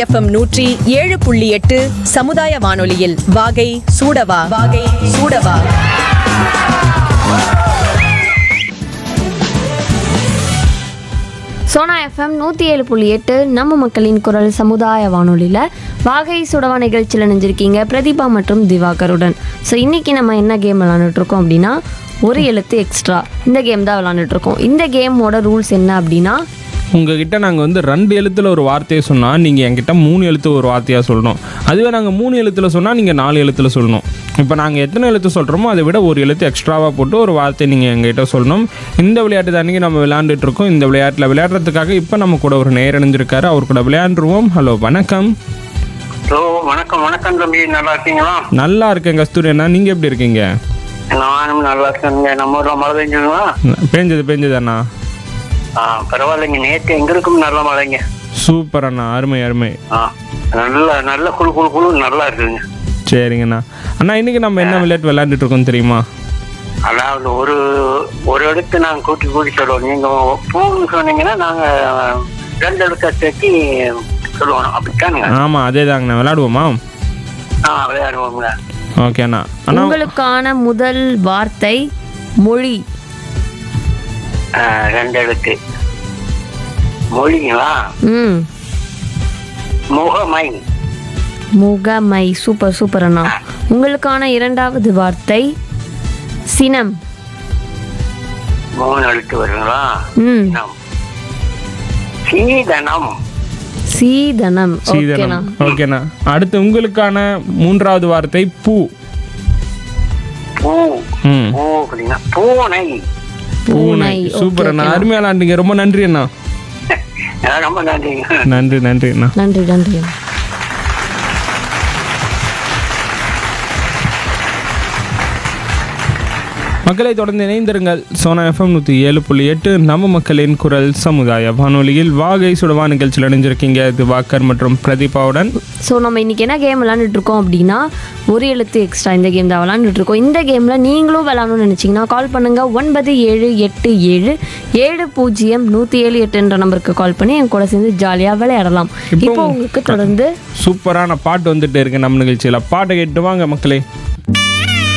FM நூற்றி ஏழு புள்ளி எட்டு சமுதாய வானொலியில் வாகை சூடவா வாகை சூடவா சோனா எஃப்எம் நூற்றி ஏழு புள்ளி எட்டு நம்ம மக்களின் குரல் சமுதாய வானொலியில் வாகை சுடவா நிகழ்ச்சியில் நினைஞ்சிருக்கீங்க பிரதீபா மற்றும் திவாகருடன் ஸோ இன்றைக்கி நம்ம என்ன கேம் விளாண்டுட்ருக்கோம் அப்படின்னா ஒரு எழுத்து எக்ஸ்ட்ரா இந்த கேம் தான் விளாண்டுட்ருக்கோம் இந்த கேமோட ரூல்ஸ் என்ன அப்படின்னா உங்ககிட்ட நாங்கள் வந்து ரெண்டு எழுத்தில் ஒரு வார்த்தையை சொன்னால் நீங்கள் என்கிட்ட மூணு எழுத்து ஒரு வார்த்தையாக சொல்லணும் அதுவே நாங்கள் மூணு எழுத்தில் சொன்னால் நீங்கள் நாலு எழுத்தில் சொல்லணும் இப்போ நாங்கள் எத்தனை எழுத்து சொல்கிறோமோ அதை விட ஒரு எழுத்து எக்ஸ்ட்ராவாக போட்டு ஒரு வார்த்தை நீங்கள் எங்ககிட்ட சொல்லணும் இந்த விளையாட்டு தானே நம்ம விளையாண்டுட்டு இருக்கோம் இந்த விளையாட்டில் விளையாடுறதுக்காக இப்போ நம்ம கூட ஒரு நேர் இணைஞ்சிருக்காரு அவர் கூட விளையாண்டுருவோம் ஹலோ வணக்கம் ஹலோ வணக்கம் வணக்கம் தம்பி நல்லா இருக்கீங்களா நல்லா இருக்கேன் கஸ்தூரி அண்ணா நீங்கள் எப்படி இருக்கீங்க நானும் நல்லா இருக்கேங்க நம்ம ஊர்ல மழை பெஞ்சுங்களா பேஞ்சது பேஞ்சது அண்ணா ஆ பரவாயில்லைங்க நேற்று எங்களுக்கும் நல்ல மழைங்க சூப்பர் அண்ணா அருமை அருமை ஆ நல்ல நல்ல குழு குழு குழு நல்லா இருக்குங்க சரிங்கண்ணா அண்ணா இன்னைக்கு நம்ம என்ன விளையாட்டு விளையாண்டுட்டு இருக்கோம் தெரியுமா அதாவது ஒரு ஒரு இடத்து நாங்கள் கூட்டி கூட்டி சொல்லுவோம் நீங்க பூன்னு சொன்னீங்கன்னா நாங்க ரெண்டு இடத்த சேர்த்து சொல்லுவோம் அப்படித்தானுங்க ஆமாம் அதே தாங்கண்ணா விளையாடுவோமா ஆ விளையாடுவோங்க ஓகே அண்ணா அண்ணா உங்களுக்கான முதல் வார்த்தை மொழி ஆ, ரெண்டு எழுத்து மொழிங்களா ம் முகமை முகமை சூப்பர் சூப்பர் அண்ணா உங்களுக்கான இரண்டாவது வார்த்தை சினம் மூணு எழுத்து வருங்களா ம் சினம். சீதனம் சீதனம் ஓகேண்ணா சீதனம் ஓகேண்ணா அடுத்து உங்களுக்கான மூன்றாவது வார்த்தை பூ பூ ம் பூ அப்படின்னா பூனை பூனை சூப்பர் அண்ணா அருமையா விளாண்டுங்க ரொம்ப நன்றி அண்ணா ஆ, ரொம்ப நன்றிங்க நன்றி நன்றி அண்ணா நன்றி நன்றி அண்ணா. மக்களை தொடர்ந்து இணைந்திருங்கள் சோனா எஃப்எம் நூற்றி ஏழு புள்ளி எட்டு நம்ம மக்களின் குரல் சமுதாய வானொலியில் வாகை சுடவா நிகழ்ச்சியில் இணைஞ்சிருக்கீங்க இது வாக்கர் மற்றும் பிரதீபாவுடன் ஸோ நம்ம இன்னைக்கு என்ன கேம் விளாண்டுட்டு இருக்கோம் அப்படின்னா ஒரு எழுத்து எக்ஸ்ட்ரா இந்த கேம் தான் விளாண்டுட்டு இருக்கோம் இந்த கேமில் நீங்களும் விளாடணும்னு நினச்சிங்கன்னா கால் பண்ணுங்க ஒன்பது ஏழு எட்டு ஏழு ஏழு பூஜ்ஜியம் நூற்றி ஏழு எட்டுன்ற நம்பருக்கு கால் பண்ணி என் கூட சேர்ந்து ஜாலியாக விளையாடலாம் இப்போ உங்களுக்கு தொடர்ந்து சூப்பரான பாட்டு வந்துட்டு இருக்கு நம்ம நிகழ்ச்சியில் பாட்டை கேட்டு வாங்க மக்களே